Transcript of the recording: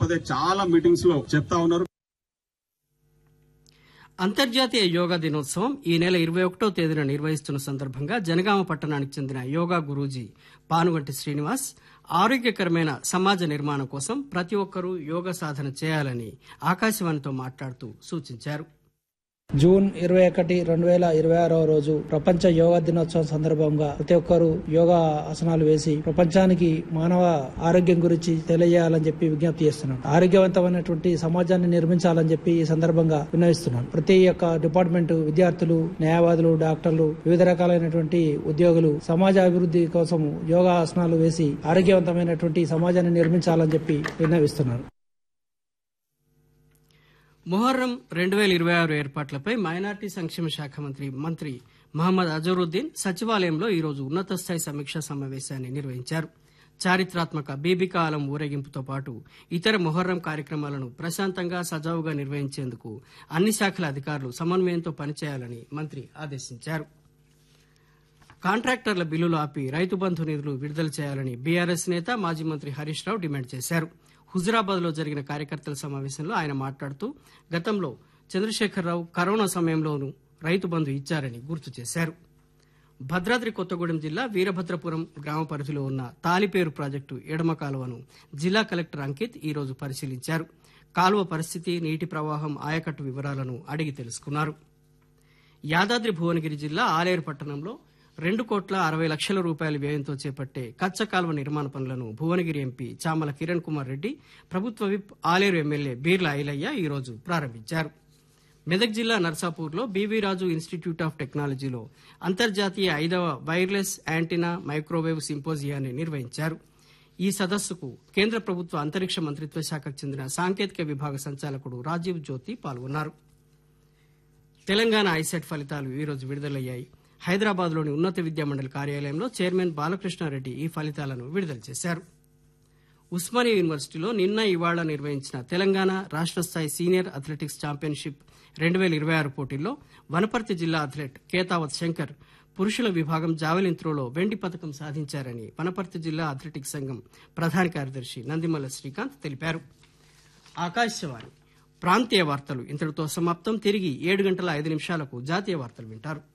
పదే చాలా మీటింగ్స్ లో చెప్తా ఉన్నారు అంతర్జాతీయ యోగా దినోత్సవం ఈ నెల ఇరవై ఒకటో తేదీన నిర్వహిస్తున్న సందర్భంగా జనగామ పట్టణానికి చెందిన యోగా గురూజీ పానుగంటి శ్రీనివాస్ ఆరోగ్యకరమైన సమాజ నిర్మాణం కోసం ప్రతి ఒక్కరూ యోగా సాధన చేయాలని ఆకాశవాణితో మాట్లాడుతూ సూచించారు జూన్ ఇరవై ఒకటి రెండు వేల ఇరవై ఆరవ రోజు ప్రపంచ యోగా దినోత్సవం సందర్భంగా ప్రతి ఒక్కరూ యోగా ఆసనాలు వేసి ప్రపంచానికి మానవ ఆరోగ్యం గురించి తెలియజేయాలని చెప్పి విజ్ఞప్తి చేస్తున్నాను ఆరోగ్యవంతమైనటువంటి సమాజాన్ని నిర్మించాలని చెప్పి ఈ సందర్భంగా విన్నవిస్తున్నాను ప్రతి ఒక్క డిపార్ట్మెంట్ విద్యార్థులు న్యాయవాదులు డాక్టర్లు వివిధ రకాలైనటువంటి ఉద్యోగులు సమాజ అభివృద్ధి కోసం యోగా ఆసనాలు వేసి ఆరోగ్యవంతమైనటువంటి సమాజాన్ని నిర్మించాలని చెప్పి విన్నవిస్తున్నాను మొహర్రం రెండు వేల ఇరవై ఆరు ఏర్పాట్లపై మైనార్టీ సంక్షేమ శాఖ మంత్రి మంత్రి మహమ్మద్ అజరుద్దీన్ సచివాలయంలో ఈరోజు ఉన్నత స్థాయి సమీక్షా సమావేశాన్ని నిర్వహించారు చారిత్రాత్మక బీబికా ఆలం ఊరేగింపుతో పాటు ఇతర మొహర్రం కార్యక్రమాలను ప్రశాంతంగా సజావుగా నిర్వహించేందుకు అన్ని శాఖల అధికారులు సమన్వయంతో పనిచేయాలని మంత్రి ఆదేశించారు కాంట్రాక్టర్ల బిల్లులు ఆపి రైతు బంధు నిధులు విడుదల చేయాలని బీఆర్ఎస్ నేత మాజీ మంత్రి హరీష్ రావు డిమాండ్ చేశారు హుజురాబాద్ లో జరిగిన కార్యకర్తల సమావేశంలో ఆయన మాట్లాడుతూ గతంలో చంద్రశేఖరరావు కరోనా సమయంలోనూ రైతు బంధు ఇచ్చారని గుర్తు చేశారు భద్రాద్రి కొత్తగూడెం జిల్లా వీరభద్రపురం గ్రామ పరిధిలో ఉన్న తాలిపేరు ప్రాజెక్టు ఎడమ కాలువను జిల్లా కలెక్టర్ అంకిత్ ఈ రోజు పరిశీలించారు కాలువ పరిస్థితి నీటి ప్రవాహం ఆయకట్టు వివరాలను అడిగి తెలుసుకున్నారు యాదాద్రి భువనగిరి జిల్లా ఆలేరు పట్టణంలో రెండు కోట్ల అరవై లక్షల రూపాయల వ్యయంతో చేపట్టే కచ్చ కాలువ నిర్మాణ పనులను భువనగిరి ఎంపీ చామల కిరణ్ కుమార్ రెడ్డి ప్రభుత్వ విప్ ఆలేరు ఎమ్మెల్యే బీర్ల ఐలయ్య ఈ రోజు ప్రారంభించారు మెదక్ జిల్లా నర్సాపూర్లో బీవీ రాజు ఇన్స్టిట్యూట్ ఆఫ్ టెక్నాలజీలో అంతర్జాతీయ ఐదవ వైర్లెస్ యాంటీనా మైక్రోవేవ్ సింపోజియాన్ని నిర్వహించారు ఈ సదస్సుకు కేంద్ర ప్రభుత్వ అంతరిక్ష మంత్రిత్వ శాఖకు చెందిన సాంకేతిక విభాగ సంచాలకుడు రాజీవ్ జ్యోతి పాల్గొన్నారు తెలంగాణ ఐసెట్ ఫలితాలు ఈ రోజు విడుదలయ్యాయి హైదరాబాద్ లోని ఉన్నత విద్యా మండలి కార్యాలయంలో చైర్మన్ బాలకృష్ణారెడ్డి ఈ ఫలితాలను విడుదల చేశారు ఉస్మానియా యూనివర్సిటీలో నిన్న ఇవాళ నిర్వహించిన తెలంగాణ రాష్ట్ర స్థాయి సీనియర్ అథ్లెటిక్స్ ఛాంపియన్షిప్ రెండు వేల ఇరవై ఆరు పోటీల్లో వనపర్తి జిల్లా అథ్లెట్ కేతావత్ శంకర్ పురుషుల విభాగం జావెలిన్ త్రోలో వెండి పథకం సాధించారని వనపర్తి జిల్లా అథ్లెటిక్స్ సంఘం ప్రధాన కార్యదర్శి నందిమల్ల శ్రీకాంత్ తెలిపారు ఆకాశవాణి ప్రాంతీయ వార్తలు ఇంతటితో సమాప్తం తిరిగి ఏడు గంటల ఐదు నిమిషాలకు జాతీయ వార్తలు వింటారు